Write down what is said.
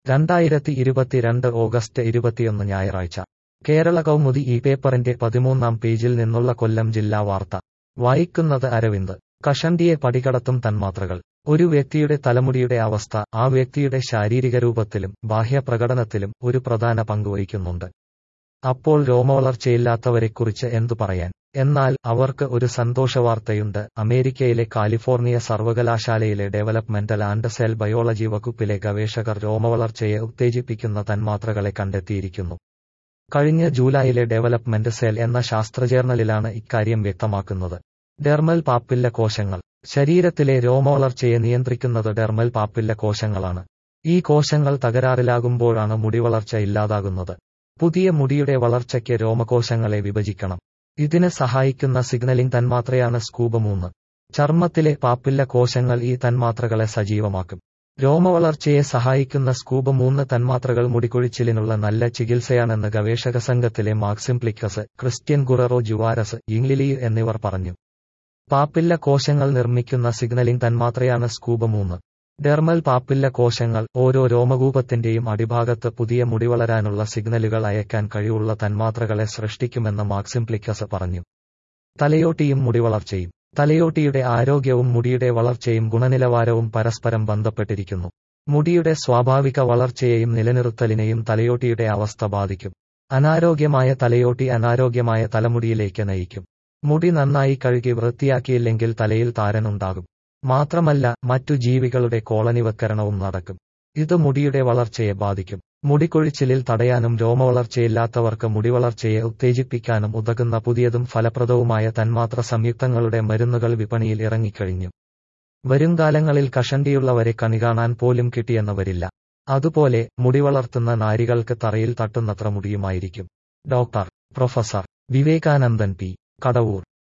രണ്ടായിരത്തി ഇരുപത്തിരണ്ട് ഓഗസ്റ്റ് ഇരുപത്തിയൊന്ന് ഞായറാഴ്ച കേരള കൗമുദി ഈ പേപ്പറിന്റെ പതിമൂന്നാം പേജിൽ നിന്നുള്ള കൊല്ലം ജില്ലാ വാർത്ത വായിക്കുന്നത് അരവിന്ദ് കഷണ്ടിയെ പടികടത്തും തന്മാത്രകൾ ഒരു വ്യക്തിയുടെ തലമുടിയുടെ അവസ്ഥ ആ വ്യക്തിയുടെ ശാരീരിക രൂപത്തിലും ബാഹ്യപ്രകടനത്തിലും ഒരു പ്രധാന പങ്ക് വഹിക്കുന്നുണ്ട് അപ്പോൾ രോമവളർച്ചയില്ലാത്തവരെക്കുറിച്ച് എന്തു പറയാൻ എന്നാൽ അവർക്ക് ഒരു സന്തോഷവാർത്തയുണ്ട് അമേരിക്കയിലെ കാലിഫോർണിയ സർവകലാശാലയിലെ ഡെവലപ്മെന്റൽ ആൻഡ് സെൽ ബയോളജി വകുപ്പിലെ ഗവേഷകർ രോമവളർച്ചയെ ഉത്തേജിപ്പിക്കുന്ന തന്മാത്രകളെ കണ്ടെത്തിയിരിക്കുന്നു കഴിഞ്ഞ ജൂലൈയിലെ ഡെവലപ്മെന്റ് സെൽ എന്ന ശാസ്ത്രജേർണലിലാണ് ഇക്കാര്യം വ്യക്തമാക്കുന്നത് ഡെർമൽ പാപ്പില്ല കോശങ്ങൾ ശരീരത്തിലെ രോമവളർച്ചയെ നിയന്ത്രിക്കുന്നത് ഡെർമൽ പാപ്പില്ല കോശങ്ങളാണ് ഈ കോശങ്ങൾ തകരാറിലാകുമ്പോഴാണ് മുടിവളർച്ച ഇല്ലാതാകുന്നത് പുതിയ മുടിയുടെ വളർച്ചയ്ക്ക് രോമകോശങ്ങളെ വിഭജിക്കണം ഇതിന് സഹായിക്കുന്ന സിഗ്നലിംഗ് തന്മാത്രയാണ് സ്കൂബ മൂന്ന് ചർമ്മത്തിലെ പാപ്പില്ല കോശങ്ങൾ ഈ തന്മാത്രകളെ സജീവമാക്കും രോമവളർച്ചയെ സഹായിക്കുന്ന സ്കൂബ മൂന്ന് തന്മാത്രകൾ മുടികൊഴിച്ചിലിനുള്ള നല്ല ചികിത്സയാണെന്ന് ഗവേഷക സംഘത്തിലെ മാക്സിംപ്ലിക്കസ് ക്രിസ്ത്യൻ ഗുററോ ജുവാരസ് ഇംഗ്ലിലി എന്നിവർ പറഞ്ഞു പാപ്പില്ല കോശങ്ങൾ നിർമ്മിക്കുന്ന സിഗ്നലിംഗ് തന്മാത്രയാണ് സ്കൂബ മൂന്ന് ഡെർമൽ പാപ്പില്ല കോശങ്ങൾ ഓരോ രോമകൂപത്തിന്റെയും അടിഭാഗത്ത് പുതിയ മുടി വളരാനുള്ള സിഗ്നലുകൾ അയക്കാൻ കഴിവുള്ള തന്മാത്രകളെ സൃഷ്ടിക്കുമെന്ന് മാക്സിംപ്ലിക്കസ് പറഞ്ഞു തലയോട്ടിയും മുടിവളർച്ചയും തലയോട്ടിയുടെ ആരോഗ്യവും മുടിയുടെ വളർച്ചയും ഗുണനിലവാരവും പരസ്പരം ബന്ധപ്പെട്ടിരിക്കുന്നു മുടിയുടെ സ്വാഭാവിക വളർച്ചയെയും നിലനിർത്തലിനെയും തലയോട്ടിയുടെ അവസ്ഥ ബാധിക്കും അനാരോഗ്യമായ തലയോട്ടി അനാരോഗ്യമായ തലമുടിയിലേക്ക് നയിക്കും മുടി നന്നായി കഴുകി വൃത്തിയാക്കിയില്ലെങ്കിൽ തലയിൽ താരനുണ്ടാകും മാത്രമല്ല മറ്റു ജീവികളുടെ കോളനിവൽക്കരണവും നടക്കും ഇത് മുടിയുടെ വളർച്ചയെ ബാധിക്കും മുടികൊഴിച്ചിലിൽ തടയാനും രോമവളർച്ചയില്ലാത്തവർക്ക് മുടിവളർച്ചയെ ഉത്തേജിപ്പിക്കാനും ഉതകുന്ന പുതിയതും ഫലപ്രദവുമായ തന്മാത്ര സംയുക്തങ്ങളുടെ മരുന്നുകൾ വിപണിയിൽ ഇറങ്ങിക്കഴിഞ്ഞു വരുംകാലങ്ങളിൽ കഷണ്ടിയുള്ളവരെ കണികാണാൻ പോലും കിട്ടിയെന്ന് വരില്ല അതുപോലെ മുടിവളർത്തുന്ന നാരികൾക്ക് തറയിൽ തട്ടുന്നത്ര മുടിയുമായിരിക്കും doctor professor Vivekanandan P Kadavoor